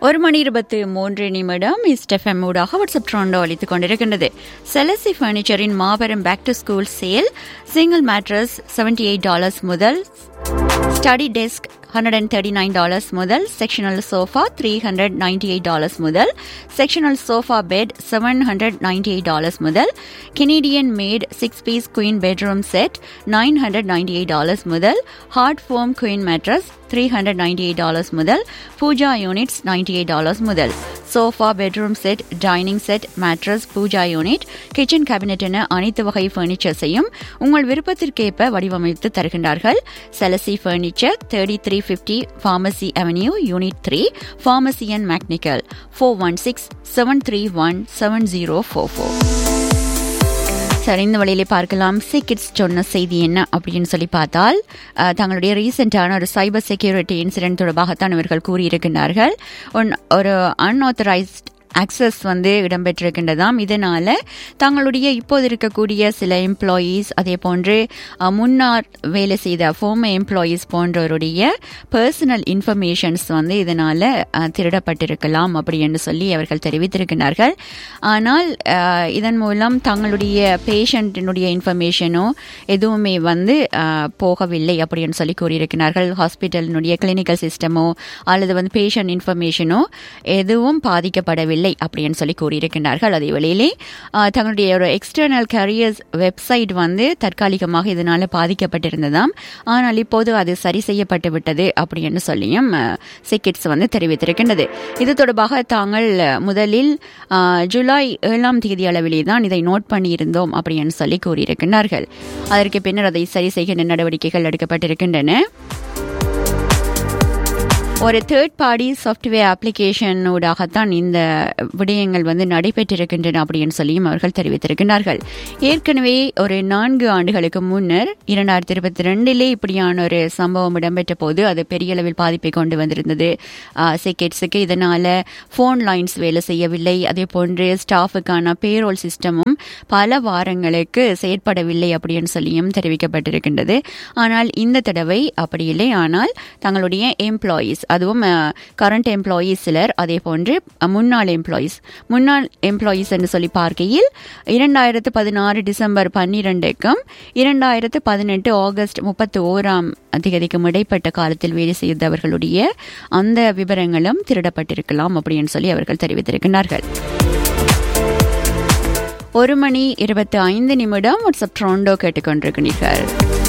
ஒரு மணி இருபத்தி மூன்று நிமிடம் இஸ்டெஃப்எம் ஊடாக வாட்ஸ்அப் ட்ரோண்டோ அளித்துக் கொண்டிருக்கின்றது செலசி பர்னிச்சரின் மாபெரும் back to school sale single mattress seventy eight dollars முதல் study desk hundred and thirty nine dollars முதல் sectional sofa three hundred ninety eight dollars முதல் sectional sofa bed seven hundred ninety eight dollars முதல் Canadian made six piece queen bedroom set nine hundred ninety eight dollars முதல் hard foam queen mattress three hundred ninety eight dollars முதல் pooja units ninety eight dollars முதல் sofa bedroom set dining set mattress pooja unit kitchen cabinet என அனைத்து வகை ஃபர்னிச்சர்ஸையும் உங்கள் விருப்பத்திற்கேற்ப வடிவமைத்து தருகின்றார்கள் செலசி furniture thirty three fifty pharmacy avenue unit three pharmacy and McNicoll four one six seven three one seven zero four four சரி இந்த வழியிலே பார்க்கலாம் சிக்கிட்ஸ் சொன்ன செய்தி என்ன அப்படின்னு சொல்லி பார்த்தால் அஹ், தங்களுடைய ரீசெண்டான ஒரு சைபர் செக்யூரிட்டி இன்சிடென்ட் தொடர்பாகத்தான் இவர்கள் கூறியிருக்கின்றார்கள் ஒன்- ஒரு அன்ஆத்தரைஸ்ட் அக்சஸ் வந்து இடம்பெற்றிருக்கின்றதாம் இதனால தங்களுடைய இப்போது இருக்கக்கூடிய சில எம்ப்ளாயீஸ் அதே போன்று அஹ், முன்னார் வேலை செய்த ஃபோம எம்ப்ளாயீஸ் போன்றவருடைய பர்சனல் இன்ஃபர்மேஷன்ஸ் வந்து இதனால அஹ், திருடப்பட்டிருக்கலாம் அப்படி என்று சொல்லி அவர்கள் தெரிவித்திருக்கிறார்கள் ஆனால் அஹ், இதன் மூலம் தங்களுடைய பேஷண்ட்டினுடைய இன்ஃபர்மேஷனோ எதுவுமே வந்து அஹ், போகவில்லை அப்படின்னு சொல்லி கூறியிருக்கிறார்கள் ஹாஸ்பிட்டலினுடைய கிளினிக்கல் சிஸ்டமோ அல்லது வந்து பேஷண்ட் இன்ஃபர்மேஷனோ எதுவும் பாதிக்கப்படவில்லை அப்படின்னு சொல்லி கூறியிருக்கிறார்கள் அதே வேளையிலே அஹ், தங்களுடைய ஒரு எக்ஸ்டர்னல் கேரியர்ஸ் வெப்சைட் வந்து தற்காலிகமாக இதனால பாதிக்கப்பட்டிருந்ததாம் ஆனால் இப்போது அது சரி செய்யப்பட்டு விட்டது அப்படின்னு சொல்லியும் சிக்கிட்ஸ் வந்து தெரிவித்திருக்கின்றது இது தொடர்பாக தாங்கள் அஹ், முதலில் அஹ், ஜூலை ஏழாம் தேதி அளவிலே தான் இதை நோட் பண்ணியிருந்தோம் அப்படின்னு சொல்லி கூறியிருக்கிறார்கள் அதற்கு பின்னர் அதை சரி செய்கின்ற நடவடிக்கைகள் எடுக்கப்பட்டிருக்கின்றன ஒரு தேர்ட் பார்ட்டி சாஃப்ட்வேர் அப்ளிகேஷனூடாகத்தான் இந்த விடயங்கள் வந்து நடைபெற்றிருக்கின்றன அப்படின்னு சொல்லியும் அவர்கள் தெரிவித்திருக்கிறார்கள் ஏற்கனவே ஒரு நான்கு ஆண்டுகளுக்கு முன்னர் இரண்டாயிரத்தி இருபத்தி ரெண்டிலே இப்படியான ஒரு சம்பவம் இடம்பெற்ற போது அது பெரிய அளவில் பாதிப்பை கொண்டு வந்திருந்தது செக்கெட்ஸுக்கு இதனால ஃபோன் லைன்ஸ் வேலை செய்யவில்லை அதே போன்று ஸ்டாஃபுக்கான பேரோல் சிஸ்டமும் பல வாரங்களுக்கு செயற்படவில்லை அப்படின்னு சொல்லியும் தெரிவிக்கப்பட்டிருக்கின்றது ஆனால் இந்த தடவை அப்படி இல்லை ஆனால் தங்களுடைய எம்ப்ளாயீஸ் அதுவும் கரண்ட் எம்ப்ளாயீஸ் சிலர் அதே போன்று அஹ், முன்னாள் எம்ப்ளாயீஸ் முன்னாள் எம்ப்ளாயீஸ் என்று சொல்லி பார்க்கையில் இரண்டாயிரத்து பதினாறு டிசம்பர் பன்னிரெண்டுக்கும் இரண்டாயிரத்து பதினெட்டு ஆகஸ்ட் முப்பத்தி ஓராம் தேதிக்கும் இடைப்பட்ட காலத்தில் வேலை செய்தவர்களுடைய அந்த விவரங்களும் திருடப்பட்டிருக்கலாம் அப்படின்னு சொல்லி அவர்கள் தெரிவித்திருக்கிறார்கள் ஒரு மணி இருபத்தி ஐந்து நிமிடம் வாட்ஸ்அப் ட்ரோண்டோ கேட்டுக்கொண்டிருக்கிறீர்கள்